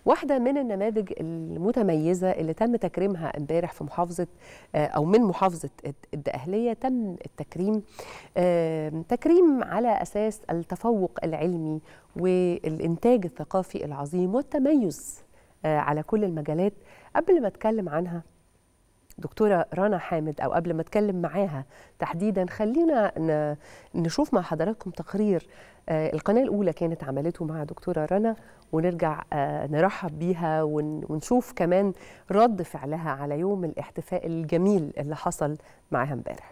واحدة من النماذج المتميزة اللي تم تكريمها امبارح في محافظة أو من محافظة الدقهلية تم التكريم تكريم على أساس التفوق العلمي والإنتاج الثقافي العظيم والتميز على كل المجالات قبل ما أتكلم عنها دكتورة رنا حامد أو قبل ما أتكلم معاها تحديدا خلينا نشوف مع حضراتكم تقرير القناة الأولى كانت عملته مع دكتورة رنا ونرجع نرحب بيها ونشوف كمان رد فعلها على يوم الاحتفاء الجميل اللي حصل معاها امبارح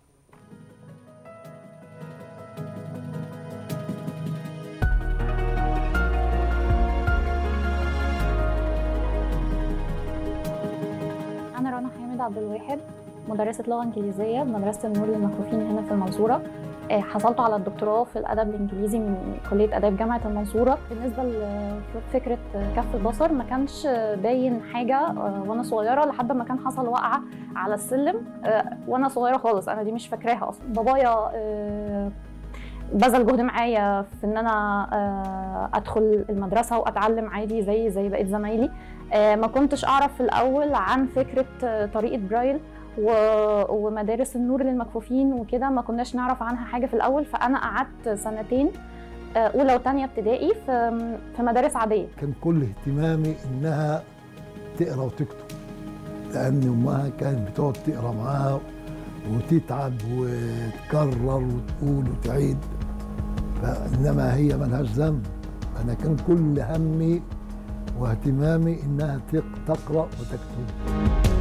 أنا رنا حامد عبد الواحد مدرسة لغة إنجليزية بمدرسة النور للمكفوفين هنا في المنصورة حصلت على الدكتوراه في الأدب الإنجليزي من كلية آداب جامعة المنصورة بالنسبة لفكرة كف البصر ما كانش باين حاجة وأنا صغيرة لحد ما كان حصل وقعة على السلم وأنا صغيرة خالص أنا دي مش فاكراها أصلا بابايا بذل جهد معايا في ان انا ادخل المدرسه واتعلم عادي زي زي بقيه زمايلي ما كنتش اعرف في الاول عن فكره طريقه برايل ومدارس النور للمكفوفين وكده ما كناش نعرف عنها حاجه في الاول فانا قعدت سنتين اولى وثانيه ابتدائي في في مدارس عاديه كان كل اهتمامي انها تقرا وتكتب لان امها كانت بتقعد تقرا معاها وتتعب وتكرر وتقول وتعيد فانما هي ملهاش ذنب انا كان كل همي واهتمامي انها تقرا وتكتب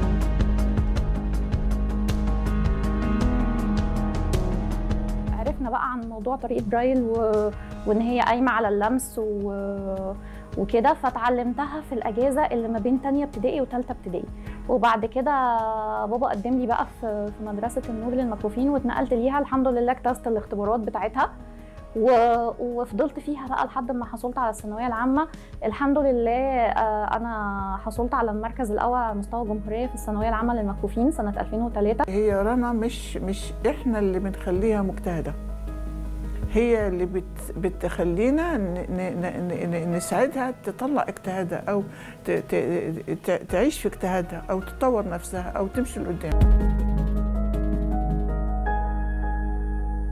عرفنا بقى عن موضوع طريقه برايل و... وان هي قايمه على اللمس و... وكده فتعلمتها في الاجازه اللي ما بين تانية ابتدائي وثالثه ابتدائي وبعد كده بابا قدم لي بقى في في مدرسه النور للمكفوفين واتنقلت ليها الحمد لله اجتزت الاختبارات بتاعتها و... وفضلت فيها بقى لحد ما حصلت على الثانويه العامه الحمد لله انا حصلت على المركز الاول على مستوى الجمهوريه في الثانويه العامه للمكفوفين سنه 2003 هي رنا مش مش احنا اللي بنخليها مجتهده هي اللي بت بتخلينا نساعدها تطلع اجتهادها او تعيش في اجتهادها او تطور نفسها او تمشي لقدام